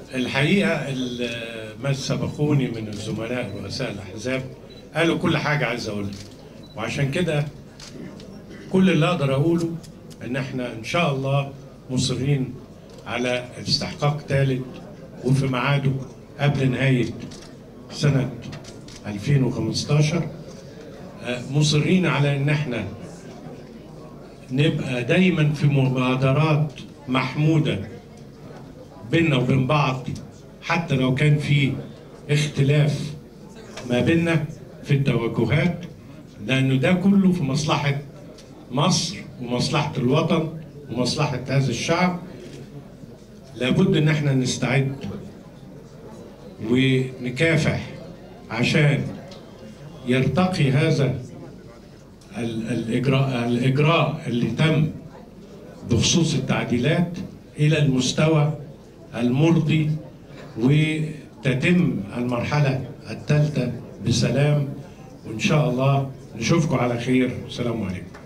الحقيقه ال- ما سبقوني من الزملاء رؤساء الاحزاب قالوا كل حاجه عايز اقولها وعشان كده كل اللي اقدر اقوله ان احنا ان شاء الله مصرين على استحقاق ثالث وفي ميعاده قبل نهايه سنه 2015 آه، مصرين على ان احنا نبقى دايما في مبادرات محموده بيننا وبين بعض حتى لو كان في اختلاف ما بيننا في التوجهات لانه ده كله في مصلحه مصر ومصلحه الوطن ومصلحه هذا الشعب لابد ان احنا نستعد ونكافح عشان يرتقي هذا ال- الاجراء الاجراء اللي تم بخصوص التعديلات الى المستوى المرضي وتتم المرحله الثالثه بسلام وان شاء الله نشوفكم على خير والسلام عليكم